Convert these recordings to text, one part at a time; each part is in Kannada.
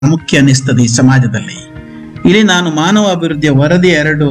ಮುಖ್ಯ ಅನಿಸ್ತದೆ ಈ ಸಮಾಜದಲ್ಲಿ ಇಲ್ಲಿ ನಾನು ಮಾನವ ಅಭಿವೃದ್ಧಿಯ ವರದಿ ಎರಡು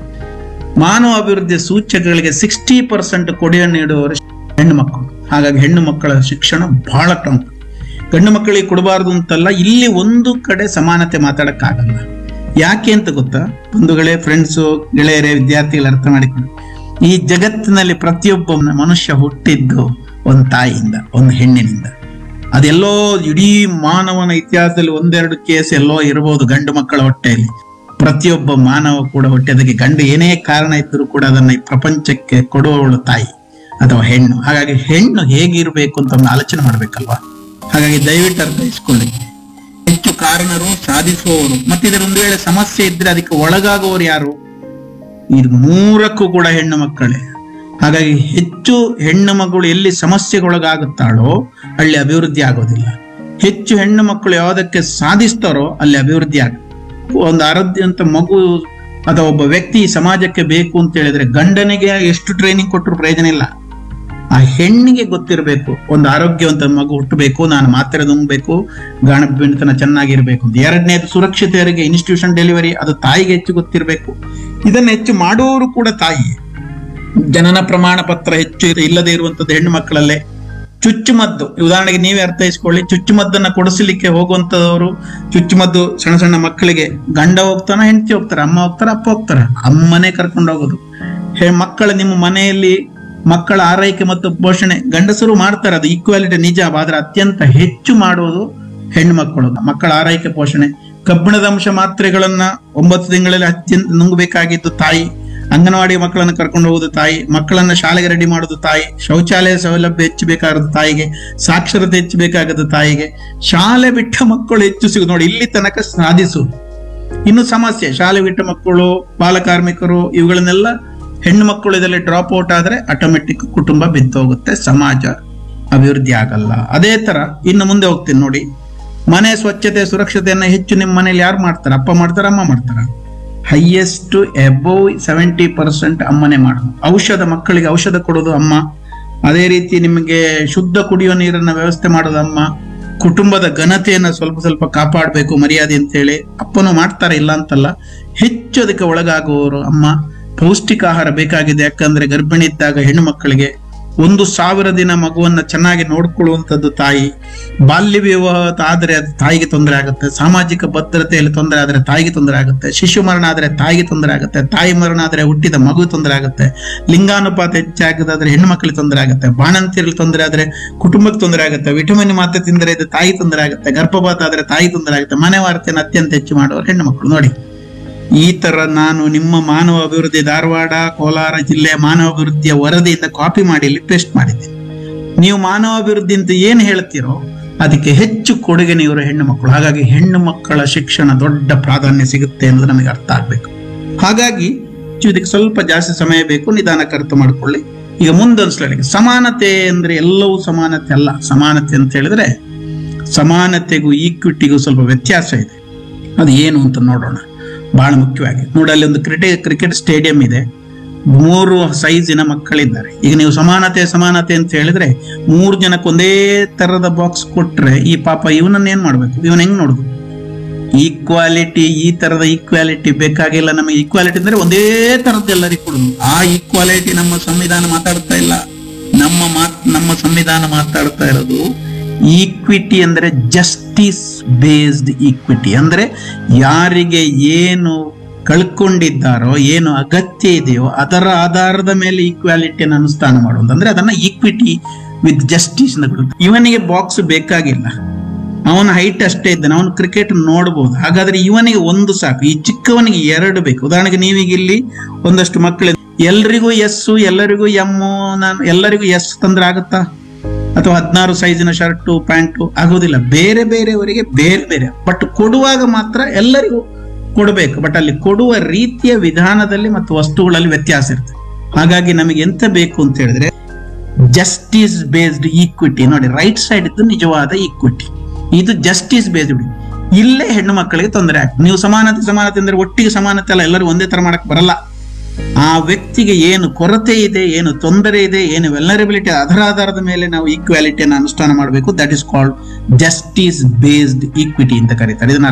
ಮಾನವ ಅಭಿವೃದ್ಧಿಯ ಸೂಚಕಗಳಿಗೆ ಸಿಕ್ಸ್ಟಿ ಪರ್ಸೆಂಟ್ ಕೊಡುಗೆ ನೀಡುವವರು ಹೆಣ್ಣು ಮಕ್ಕಳು ಹಾಗಾಗಿ ಹೆಣ್ಣು ಮಕ್ಕಳ ಶಿಕ್ಷಣ ಬಹಳ ಪ್ರಮುಖ ಗಂಡು ಮಕ್ಕಳಿಗೆ ಕೊಡಬಾರದು ಅಂತಲ್ಲ ಇಲ್ಲಿ ಒಂದು ಕಡೆ ಸಮಾನತೆ ಮಾತಾಡಕ್ಕಾಗಲ್ಲ ಯಾಕೆ ಅಂತ ಗೊತ್ತಾ ಬಂಧುಗಳೇ ಫ್ರೆಂಡ್ಸು ಗೆಳೆಯರೇ ವಿದ್ಯಾರ್ಥಿಗಳು ಅರ್ಥ ಮಾಡಿಕೊಂಡು ಈ ಜಗತ್ತಿನಲ್ಲಿ ಪ್ರತಿಯೊಬ್ಬ ಮನುಷ್ಯ ಹುಟ್ಟಿದ್ದು ಒಂದು ತಾಯಿಯಿಂದ ಒಂದು ಹೆಣ್ಣಿನಿಂದ ಅದೆಲ್ಲೋ ಇಡೀ ಮಾನವನ ಇತಿಹಾಸದಲ್ಲಿ ಒಂದೆರಡು ಕೇಸ್ ಎಲ್ಲೋ ಇರಬಹುದು ಗಂಡು ಮಕ್ಕಳ ಹೊಟ್ಟೆಯಲ್ಲಿ ಪ್ರತಿಯೊಬ್ಬ ಮಾನವ ಕೂಡ ಹೊಟ್ಟೆ ಅದಕ್ಕೆ ಗಂಡು ಏನೇ ಕಾರಣ ಇದ್ದರೂ ಕೂಡ ಅದನ್ನ ಈ ಪ್ರಪಂಚಕ್ಕೆ ಕೊಡುವವಳು ತಾಯಿ ಅಥವಾ ಹೆಣ್ಣು ಹಾಗಾಗಿ ಹೆಣ್ಣು ಹೇಗಿರಬೇಕು ಅಂತ ಒಂದು ಆಲೋಚನೆ ಮಾಡ್ಬೇಕಲ್ವಾ ಹಾಗಾಗಿ ದಯವಿಟ್ಟು ಅರ್ಥೈಸ್ಕೊಳ್ಳಿ ಹೆಚ್ಚು ಕಾರಣರು ಸಾಧಿಸುವವರು ಮತ್ತೆ ಇದರ ಒಂದು ವೇಳೆ ಸಮಸ್ಯೆ ಇದ್ರೆ ಅದಕ್ಕೆ ಒಳಗಾಗುವವರು ಯಾರು ಇದು ಮೂರಕ್ಕೂ ಕೂಡ ಹೆಣ್ಣು ಮಕ್ಕಳೇ ಹಾಗಾಗಿ ಹೆಚ್ಚು ಹೆಣ್ಣು ಮಗಳು ಎಲ್ಲಿ ಸಮಸ್ಯೆಗೊಳಗಾಗುತ್ತಾಳೋ ಅಲ್ಲಿ ಅಭಿವೃದ್ಧಿ ಆಗೋದಿಲ್ಲ ಹೆಚ್ಚು ಹೆಣ್ಣು ಮಕ್ಕಳು ಯಾವುದಕ್ಕೆ ಸಾಧಿಸ್ತಾರೋ ಅಲ್ಲಿ ಅಭಿವೃದ್ಧಿ ಆಗ ಒಂದು ಆರೋಗ್ಯ ಅಂತ ಮಗು ಅಥವಾ ಒಬ್ಬ ವ್ಯಕ್ತಿ ಈ ಸಮಾಜಕ್ಕೆ ಬೇಕು ಅಂತ ಹೇಳಿದ್ರೆ ಗಂಡನಿಗೆ ಎಷ್ಟು ಟ್ರೈನಿಂಗ್ ಕೊಟ್ಟರು ಪ್ರಯೋಜನ ಇಲ್ಲ ಆ ಹೆಣ್ಣಿಗೆ ಗೊತ್ತಿರಬೇಕು ಒಂದು ಆರೋಗ್ಯವಂತ ಮಗು ಹುಟ್ಟಬೇಕು ನಾನು ಮಾತ್ರೆ ನುಂಗ್ಬೇಕು ಗಾಣಬಿಣತನ ಚೆನ್ನಾಗಿರ್ಬೇಕು ಅಂತ ಎರಡನೇದು ಸುರಕ್ಷಿತೆಯರಿಗೆ ಇನ್ಸ್ಟಿಟ್ಯೂಷನ್ ಡೆಲಿವರಿ ಅದು ತಾಯಿಗೆ ಹೆಚ್ಚು ಗೊತ್ತಿರಬೇಕು ಇದನ್ನ ಹೆಚ್ಚು ಮಾಡುವವರು ಕೂಡ ತಾಯಿ ಜನನ ಪ್ರಮಾಣ ಪತ್ರ ಹೆಚ್ಚು ಇಲ್ಲದೆ ಇರುವಂತದ್ದು ಹೆಣ್ಣು ಮಕ್ಕಳಲ್ಲೇ ಚುಚ್ಚುಮದ್ದು ಉದಾಹರಣೆಗೆ ನೀವೇ ಅರ್ಥೈಸ್ಕೊಳ್ಳಿ ಚುಚ್ಚುಮದ್ದನ್ನ ಕೊಡಿಸಲಿಕ್ಕೆ ಹೋಗುವಂತದವರು ಚುಚ್ಚುಮದ್ದು ಸಣ್ಣ ಸಣ್ಣ ಮಕ್ಕಳಿಗೆ ಗಂಡ ಹೋಗ್ತಾನ ಹೆಂಡತಿ ಹೋಗ್ತಾರೆ ಅಮ್ಮ ಹೋಗ್ತಾರ ಅಪ್ಪ ಹೋಗ್ತಾರ ಅಮ್ಮನೇ ಕರ್ಕೊಂಡು ಹೋಗೋದು ಹೆ- ಮಕ್ಕಳ ನಿಮ್ಮ ಮನೆಯಲ್ಲಿ ಮಕ್ಕಳ ಆರೈಕೆ ಮತ್ತು ಪೋಷಣೆ ಗಂಡಸರು ಮಾಡ್ತಾರೆ ಅದು ಈಕ್ವಾಲಿಟಿ ನಿಜ ಆದ್ರೆ ಅತ್ಯಂತ ಹೆಚ್ಚು ಮಾಡುವುದು ಹೆಣ್ಣು ಮಕ್ಕಳು ಮಕ್ಕಳ ಆರೈಕೆ ಪೋಷಣೆ ಕಬ್ಬಿಣದ ಅಂಶ ಮಾತ್ರೆಗಳನ್ನ ಒಂಬತ್ತು ತಿಂಗಳಲ್ಲಿ ಅತ್ಯಂತ ನುಂಗಬೇಕಾಗಿದ್ದು ತಾಯಿ ಅಂಗನವಾಡಿ ಮಕ್ಕಳನ್ನ ಕರ್ಕೊಂಡು ಹೋಗುದು ತಾಯಿ ಮಕ್ಕಳನ್ನ ಶಾಲೆಗೆ ರೆಡಿ ಮಾಡೋದು ತಾಯಿ ಶೌಚಾಲಯ ಸೌಲಭ್ಯ ಹೆಚ್ಚಬೇಕಾಗದು ತಾಯಿಗೆ ಸಾಕ್ಷರತೆ ಹೆಚ್ಚಬೇಕಾಗದು ತಾಯಿಗೆ ಶಾಲೆ ಬಿಟ್ಟ ಮಕ್ಕಳು ಹೆಚ್ಚು ಸಿಗುದು ನೋಡಿ ಇಲ್ಲಿ ತನಕ ಸಾಧಿಸುವುದು ಇನ್ನು ಸಮಸ್ಯೆ ಶಾಲೆ ಬಿಟ್ಟ ಮಕ್ಕಳು ಬಾಲಕಾರ್ಮಿಕರು ಇವುಗಳನ್ನೆಲ್ಲ ಹೆಣ್ಣು ಮಕ್ಕಳು ಇದರಲ್ಲಿ ಡ್ರಾಪ್ ಔಟ್ ಆದ್ರೆ ಆಟೋಮೆಟಿಕ್ ಕುಟುಂಬ ಬಿದ್ದೋಗುತ್ತೆ ಸಮಾಜ ಅಭಿವೃದ್ಧಿ ಆಗಲ್ಲ ಅದೇ ತರ ಇನ್ನು ಮುಂದೆ ಹೋಗ್ತೀನಿ ನೋಡಿ ಮನೆ ಸ್ವಚ್ಛತೆ ಸುರಕ್ಷತೆಯನ್ನ ಹೆಚ್ಚು ನಿಮ್ಮ ಮನೇಲಿ ಯಾರು ಮಾಡ್ತಾರೆ ಅಪ್ಪ ಮಾಡ್ತಾರ ಅಮ್ಮ ಮಾಡ್ತಾರ ಹೈಯೆಸ್ಟ್ ಎಬೋವ್ ಸೆವೆಂಟಿ ಪರ್ಸೆಂಟ್ ಅಮ್ಮನೇ ಮಾಡೋದು ಔಷಧ ಮಕ್ಕಳಿಗೆ ಔಷಧ ಕೊಡೋದು ಅಮ್ಮ ಅದೇ ರೀತಿ ನಿಮಗೆ ಶುದ್ಧ ಕುಡಿಯುವ ನೀರನ್ನ ವ್ಯವಸ್ಥೆ ಮಾಡೋದು ಅಮ್ಮ ಕುಟುಂಬದ ಘನತೆಯನ್ನ ಸ್ವಲ್ಪ ಸ್ವಲ್ಪ ಕಾಪಾಡಬೇಕು ಮರ್ಯಾದೆ ಅಂತೇಳಿ ಅಪ್ಪನು ಮಾಡ್ತಾರೆ ಇಲ್ಲ ಅಂತಲ್ಲ ಹೆಚ್ಚು ಅದಕ್ಕೆ ಒಳಗಾಗುವವರು ಅಮ್ಮ ಪೌಷ್ಟಿಕ ಆಹಾರ ಬೇಕಾಗಿದೆ ಯಾಕಂದ್ರೆ ಗರ್ಭಿಣಿ ಇದ್ದಾಗ ಹೆಣ್ಣು ಮಕ್ಕಳಿಗೆ ಒಂದು ಸಾವಿರ ದಿನ ಮಗುವನ್ನ ಚೆನ್ನಾಗಿ ನೋಡ್ಕೊಳ್ಳುವಂಥದ್ದು ತಾಯಿ ಬಾಲ್ಯ ವಿವಾಹ ಆದ್ರೆ ಅದು ತಾಯಿಗೆ ತೊಂದರೆ ಆಗುತ್ತೆ ಸಾಮಾಜಿಕ ಭದ್ರತೆಯಲ್ಲಿ ತೊಂದರೆ ಆದ್ರೆ ತಾಯಿಗೆ ತೊಂದರೆ ಆಗುತ್ತೆ ಶಿಶು ಮರಣ ಆದ್ರೆ ತಾಯಿಗೆ ತೊಂದರೆ ಆಗುತ್ತೆ ತಾಯಿ ಮರಣ ಆದ್ರೆ ಹುಟ್ಟಿದ ಮಗು ತೊಂದರೆ ಆಗುತ್ತೆ ಲಿಂಗಾನುಪಾತ ಹೆಚ್ಚಾಗದಾದ್ರೆ ಹೆಣ್ಣು ಮಕ್ಕಳಿಗೆ ತೊಂದರೆ ಆಗುತ್ತೆ ಬಾಣಂತಿಯರಲ್ಲಿ ತೊಂದರೆ ಆದ್ರೆ ಕುಟುಂಬಕ್ಕೆ ತೊಂದರೆ ಆಗುತ್ತೆ ವಿಟಮಿನ್ ಮಾತ್ರೆ ತಿಂದರೆ ಇದು ತಾಯಿ ತೊಂದರೆ ಆಗುತ್ತೆ ಗರ್ಭಪಾತ ಆದ್ರೆ ತಾಯಿ ತೊಂದರೆ ಆಗುತ್ತೆ ಮನೆ ವಾರ್ತೆಯನ್ನು ಅತ್ಯಂತ ಹೆಚ್ಚು ಮಾಡುವವರು ಹೆಣ್ಣು ಮಕ್ಕಳು ನೋಡಿ ಈ ತರ ನಾನು ನಿಮ್ಮ ಮಾನವ ಅಭಿವೃದ್ಧಿ ಧಾರವಾಡ ಕೋಲಾರ ಜಿಲ್ಲೆಯ ಮಾನವ ಅಭಿವೃದ್ಧಿಯ ವರದಿಯಿಂದ ಕಾಪಿ ಮಾಡಿ ಇಲ್ಲಿ ಪೇಸ್ಟ್ ಮಾಡಿದ್ದೀನಿ ನೀವು ಮಾನವ ಅಭಿವೃದ್ಧಿ ಅಂತ ಏನು ಹೇಳ್ತೀರೋ ಅದಕ್ಕೆ ಹೆಚ್ಚು ಕೊಡುಗೆ ನೀವರು ಹೆಣ್ಣು ಮಕ್ಕಳು ಹಾಗಾಗಿ ಹೆಣ್ಣು ಮಕ್ಕಳ ಶಿಕ್ಷಣ ದೊಡ್ಡ ಪ್ರಾಧಾನ್ಯ ಸಿಗುತ್ತೆ ಅನ್ನೋದು ನಮಗೆ ಅರ್ಥ ಆಗ್ಬೇಕು ಹಾಗಾಗಿ ಇದಕ್ಕೆ ಸ್ವಲ್ಪ ಜಾಸ್ತಿ ಸಮಯ ಬೇಕು ನಿಧಾನಕ್ಕೆ ಅರ್ಥ ಮಾಡ್ಕೊಳ್ಳಿ ಈಗ ಮುಂದೊಂದು ಸ್ಲೈಡಿಗೆ ಸಮಾನತೆ ಅಂದ್ರೆ ಎಲ್ಲವೂ ಸಮಾನತೆ ಅಲ್ಲ ಸಮಾನತೆ ಅಂತ ಹೇಳಿದ್ರೆ ಸಮಾನತೆಗೂ ಈಕ್ವಿಟಿಗೂ ಸ್ವಲ್ಪ ವ್ಯತ್ಯಾಸ ಇದೆ ಅದು ಏನು ಅಂತ ನೋಡೋಣ ಬಹಳ ಮುಖ್ಯವಾಗಿ ನೋಡಿ ಅಲ್ಲಿ ಒಂದು ಕ್ರಿಕೆಟ್ ಕ್ರಿಕೆಟ್ ಸ್ಟೇಡಿಯಂ ಇದೆ ಮೂರು ಸೈಜಿನ ಮಕ್ಕಳಿದ್ದಾರೆ ಈಗ ನೀವು ಸಮಾನತೆ ಸಮಾನತೆ ಅಂತ ಹೇಳಿದ್ರೆ ಮೂರು ಜನಕ್ಕೆ ಒಂದೇ ತರದ ಬಾಕ್ಸ್ ಕೊಟ್ರೆ ಈ ಪಾಪ ಇವನನ್ನ ಏನ್ ಮಾಡ್ಬೇಕು ಇವನ್ ಹೆಂಗ್ ನೋಡುದು ಈಕ್ವಾಲಿಟಿ ಈ ತರದ ಈಕ್ವಾಲಿಟಿ ಬೇಕಾಗಿಲ್ಲ ನಮಗೆ ಈಕ್ವಾಲಿಟಿ ಅಂದ್ರೆ ಒಂದೇ ತರದ್ದು ಎಲ್ಲರಿಗೂ ಕೊಡುದು ಆ ಈಕ್ವಾಲಿಟಿ ನಮ್ಮ ಸಂವಿಧಾನ ಮಾತಾಡ್ತಾ ಇಲ್ಲ ನಮ್ಮ ಮಾತ್ ನಮ್ಮ ಸಂವಿಧಾನ ಮಾತಾಡ್ತಾ ಇರೋದು ಈಕ್ವಿಟಿ ಅಂದ್ರೆ ಜಸ್ಟಿಸ್ ಬೇಸ್ಡ್ ಈಕ್ವಿಟಿ ಅಂದ್ರೆ ಯಾರಿಗೆ ಏನು ಕಳ್ಕೊಂಡಿದ್ದಾರೋ ಏನು ಅಗತ್ಯ ಇದೆಯೋ ಅದರ ಆಧಾರದ ಮೇಲೆ ಈಕ್ವಾಲಿಟಿಯನ್ನು ಅನುಷ್ಠಾನ ಮಾಡುವುದು ಅಂದ್ರೆ ಅದನ್ನ ಈಕ್ವಿಟಿ ವಿತ್ ಜಸ್ಟಿಸ್ ಇವನಿಗೆ ಬಾಕ್ಸ್ ಬೇಕಾಗಿಲ್ಲ ಅವನ ಹೈಟ್ ಅಷ್ಟೇ ಇದ್ದಾನೆ ಅವನು ಕ್ರಿಕೆಟ್ ನೋಡ್ಬೋದು ಹಾಗಾದ್ರೆ ಇವನಿಗೆ ಒಂದು ಸಾಕು ಈ ಚಿಕ್ಕವನಿಗೆ ಎರಡು ಬೇಕು ಉದಾಹರಣೆಗೆ ನೀವೀಗ ಇಲ್ಲಿ ಒಂದಷ್ಟು ಮಕ್ಕಳು ಎಲ್ರಿಗೂ ಎಸ್ಸು ಎಲ್ಲರಿಗೂ ಎಮ್ಮು ನಾನು ಎಲ್ಲರಿಗೂ ಎಸ್ ತಂದ್ರೆ ಆಗುತ್ತಾ ಅಥವಾ ಹದಿನಾರು ಸೈಜಿನ ಶರ್ಟು ಪ್ಯಾಂಟು ಆಗೋದಿಲ್ಲ ಬೇರೆ ಬೇರೆಯವರಿಗೆ ಬೇರೆ ಬೇರೆ ಬಟ್ ಕೊಡುವಾಗ ಮಾತ್ರ ಎಲ್ಲರಿಗೂ ಕೊಡಬೇಕು ಬಟ್ ಅಲ್ಲಿ ಕೊಡುವ ರೀತಿಯ ವಿಧಾನದಲ್ಲಿ ಮತ್ತು ವಸ್ತುಗಳಲ್ಲಿ ವ್ಯತ್ಯಾಸ ಇರ್ತದೆ ಹಾಗಾಗಿ ನಮಗೆ ಎಂತ ಬೇಕು ಅಂತ ಹೇಳಿದ್ರೆ ಜಸ್ಟಿಸ್ ಬೇಸ್ಡ್ ಈಕ್ವಿಟಿ ನೋಡಿ ರೈಟ್ ಸೈಡ್ ಇದ್ದು ನಿಜವಾದ ಈಕ್ವಿಟಿ ಇದು ಜಸ್ಟಿಸ್ ಬೇಸ್ಡ್ ಇಲ್ಲೇ ಹೆಣ್ಣು ಮಕ್ಕಳಿಗೆ ತೊಂದರೆ ಆಗ್ತದೆ ನೀವು ಸಮಾನತೆ ಸಮಾನತೆ ಅಂದ್ರೆ ಒಟ್ಟಿಗೆ ಸಮಾನತೆ ಅಲ್ಲ ಎಲ್ಲರೂ ಒಂದೇ ತರ ಮಾಡಕ್ ಬರಲ್ಲ ಆ ವ್ಯಕ್ತಿಗೆ ಏನು ಕೊರತೆ ಇದೆ ಏನು ತೊಂದರೆ ಇದೆ ಏನು ವೆಲ್ನರಬಿಲಿಟಿ ಅದರ ಆಧಾರದ ಮೇಲೆ ನಾವು ಈಕ್ವಾಲಿಟಿಯನ್ನು ಅನುಷ್ಠಾನ ಮಾಡಬೇಕು that is called justice based equity ಅಂತ ಕರೀತಾರೆ ಇದನ್ನ